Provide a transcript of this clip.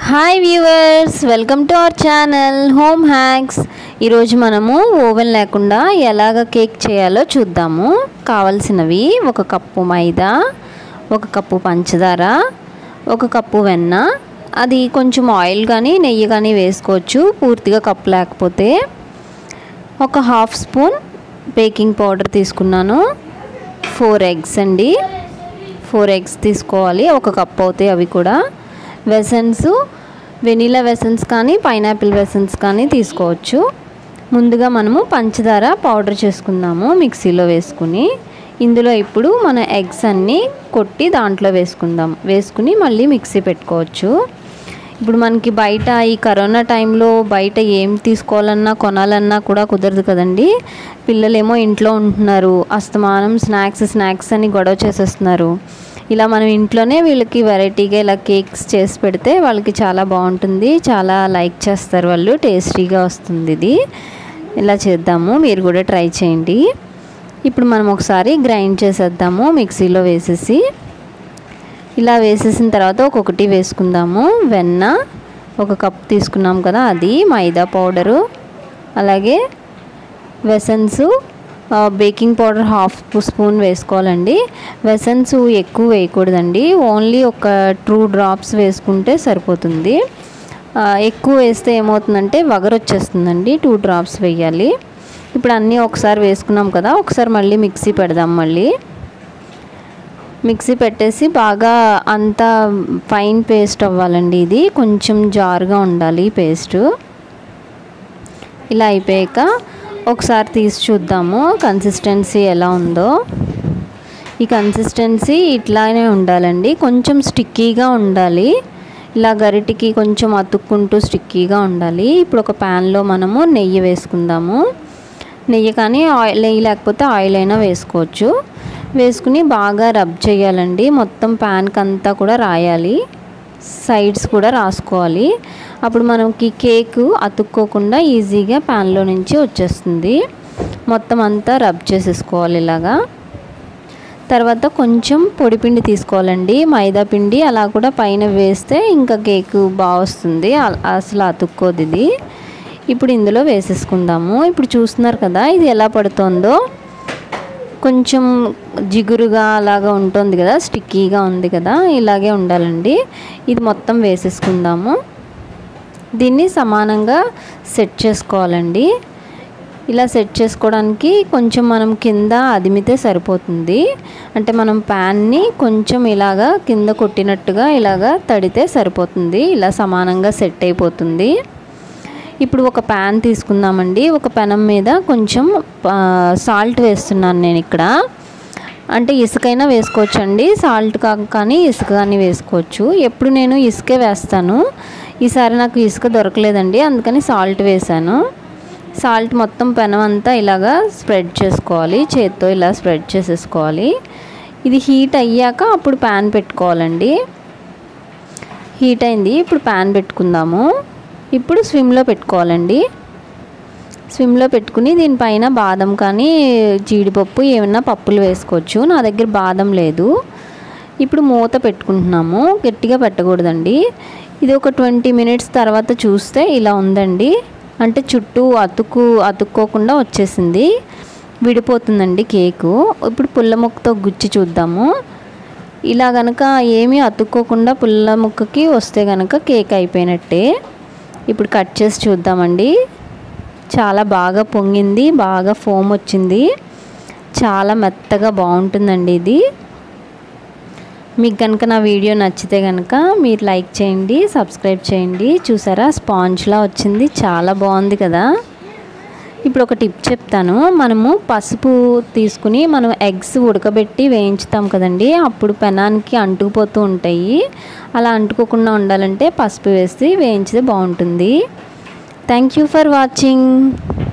hi viewers welcome to our channel home hacks ఈరోజు మనము oven లేకుండా ఎలాగ కేక్ చేయాలో చూద్దాము కావలసినవి ఒక కప్పు మైదా ఒక కప్పు పంచదార ఒక కప్పు వెన్న అది కొంచెం ఆయిల్ కానీ నెయ్యి కానీ వేసుకోవచ్చు పూర్తిగా కప్పు లేకపోతే ఒక హాఫ్ స్పూన్ బేకింగ్ పౌడర్ తీసుకున్నాను ఫోర్ ఎగ్స్ అండి ఫోర్ ఎగ్స్ తీసుకోవాలి ఒక కప్ అవుతాయి అవి కూడా వెసన్స్ వెనీలా వెసన్స్ కానీ పైనాపిల్ వెసన్స్ కానీ తీసుకోవచ్చు ముందుగా మనము పంచదార పౌడర్ చేసుకుందాము మిక్సీలో వేసుకుని ఇందులో ఇప్పుడు మన ఎగ్స్ అన్నీ కొట్టి దాంట్లో వేసుకుందాం వేసుకుని మళ్ళీ మిక్సీ పెట్టుకోవచ్చు ఇప్పుడు మనకి బయట ఈ కరోనా టైంలో బయట ఏం తీసుకోవాలన్నా కొనాలన్నా కూడా కుదరదు కదండి పిల్లలేమో ఇంట్లో ఉంటున్నారు అస్తమానం స్నాక్స్ స్నాక్స్ అని గొడవ చేసేస్తున్నారు ఇలా మనం ఇంట్లోనే వీళ్ళకి వెరైటీగా ఇలా కేక్స్ చేసి పెడితే వాళ్ళకి చాలా బాగుంటుంది చాలా లైక్ చేస్తారు వాళ్ళు టేస్టీగా వస్తుంది ఇది ఇలా చేద్దాము మీరు కూడా ట్రై చేయండి ఇప్పుడు మనం ఒకసారి గ్రైండ్ చేసేద్దాము మిక్సీలో వేసేసి ఇలా వేసేసిన తర్వాత ఒక్కొక్కటి వేసుకుందాము వెన్న ఒక కప్ తీసుకున్నాం కదా అది మైదా పౌడరు అలాగే essence baking powder half spoon వేసుకోవాలండి వెసన్స్ ఎక్కువ వేయకూడదండి ఓన్లీ ఒక టూ డ్రాప్స్ వేసుకుంటే సరిపోతుంది ఎక్కువ వేస్తే ఏమవుతుందంటే వగరు వచ్చేస్తుందండి టూ డ్రాప్స్ వేయాలి ఇప్పుడు అన్నీ ఒకసారి వేసుకున్నాం కదా ఒకసారి మళ్ళీ మిక్సీ పెడదాం మళ్ళీ మిక్సీ పెట్టేసి బాగా అంత ఫైన్ పేస్ట్ అవ్వాలండి ఇది కొంచెం జారుగా ఉండాలి పేస్ట్ ఇలా అయిపోయాక ఒకసారి తీసి చూద్దాము కన్సిస్టెన్సీ ఎలా ఉందో ఈ కన్సిస్టెన్సీ ఇట్లానే ఉండాలండి కొంచెం స్టిక్కీగా ఉండాలి ఇలా గరిటికి కొంచెం అతుక్కుంటూ స్టిక్కీగా ఉండాలి ఇప్పుడు ఒక ప్యాన్లో మనము నెయ్యి వేసుకుందాము నెయ్యి కానీ ఆయిల్ నెయ్యి లేకపోతే ఆయిల్ అయినా వేసుకోవచ్చు వేసుకుని బాగా రబ్ చేయాలండి మొత్తం ప్యాన్కి అంతా కూడా రాయాలి సైడ్స్ కూడా రాసుకోవాలి అప్పుడు మనకి కేక్ అతుక్కోకుండా ఈజీగా ప్యాన్లో నుంచి వచ్చేస్తుంది మొత్తం అంతా రబ్ చేసేసుకోవాలి ఇలాగా తర్వాత కొంచెం పొడిపిండి తీసుకోవాలండి మైదా పిండి అలా కూడా పైన వేస్తే ఇంకా కేక్ బాగా వస్తుంది అసలు అతుక్కోదు ఇది ఇప్పుడు ఇందులో వేసేసుకుందాము ఇప్పుడు చూస్తున్నారు కదా ఇది ఎలా పడుతుందో కొంచెం జిగురుగా అలాగా ఉంటుంది కదా స్టిక్కీగా ఉంది కదా ఇలాగే ఉండాలండి ఇది మొత్తం వేసేసుకుందాము దీన్ని సమానంగా సెట్ చేసుకోవాలండి ఇలా సెట్ చేసుకోవడానికి కొంచెం మనం కింద అదిమితే సరిపోతుంది అంటే మనం ప్యాన్ని కొంచెం ఇలాగా కింద కొట్టినట్టుగా ఇలాగా తడితే సరిపోతుంది ఇలా సమానంగా సెట్ అయిపోతుంది ఇప్పుడు ఒక ప్యాన్ తీసుకుందామండి ఒక పెనం మీద కొంచెం సాల్ట్ వేస్తున్నాను నేను ఇక్కడ అంటే ఇసుకైనా వేసుకోవచ్చు అండి సాల్ట్ కానీ ఇసుక కానీ వేసుకోవచ్చు ఎప్పుడు నేను ఇసుకే వేస్తాను ఈసారి నాకు ఇసుక దొరకలేదండి అందుకని సాల్ట్ వేసాను సాల్ట్ మొత్తం పెనం అంతా ఇలాగా స్ప్రెడ్ చేసుకోవాలి చేత్తో ఇలా స్ప్రెడ్ చేసేసుకోవాలి ఇది హీట్ అయ్యాక అప్పుడు ప్యాన్ పెట్టుకోవాలండి హీట్ అయింది ఇప్పుడు ప్యాన్ పెట్టుకుందాము ఇప్పుడు స్విమ్లో పెట్టుకోవాలండి స్విమ్లో పెట్టుకుని దీనిపైన బాదం కానీ జీడిపప్పు ఏమన్నా పప్పులు వేసుకోవచ్చు నా దగ్గర బాదం లేదు ఇప్పుడు మూత పెట్టుకుంటున్నాము గట్టిగా పెట్టకూడదండి ఇది ఒక ట్వంటీ మినిట్స్ తర్వాత చూస్తే ఇలా ఉందండి అంటే చుట్టూ అతుకు అతుక్కోకుండా వచ్చేసింది విడిపోతుందండి కేకు ఇప్పుడు పుల్ల ముక్కతో గుచ్చి చూద్దాము ఇలా కనుక ఏమీ అతుక్కోకుండా పుల్ల ముక్కకి వస్తే కనుక కేక్ అయిపోయినట్టే ఇప్పుడు కట్ చేసి చూద్దామండి చాలా బాగా పొంగింది బాగా ఫోమ్ వచ్చింది చాలా మెత్తగా బాగుంటుందండి ఇది మీకు కనుక నా వీడియో నచ్చితే కనుక మీరు లైక్ చేయండి సబ్స్క్రైబ్ చేయండి చూసారా స్పాంజ్లా వచ్చింది చాలా బాగుంది కదా ఇప్పుడు ఒక టిప్ చెప్తాను మనము పసుపు తీసుకుని మనం ఎగ్స్ ఉడకబెట్టి వేయించుతాం కదండి అప్పుడు పెనానికి అంటుకుపోతూ ఉంటాయి అలా అంటుకోకుండా ఉండాలంటే పసుపు వేసి వేయించితే బాగుంటుంది థ్యాంక్ యూ ఫర్ వాచింగ్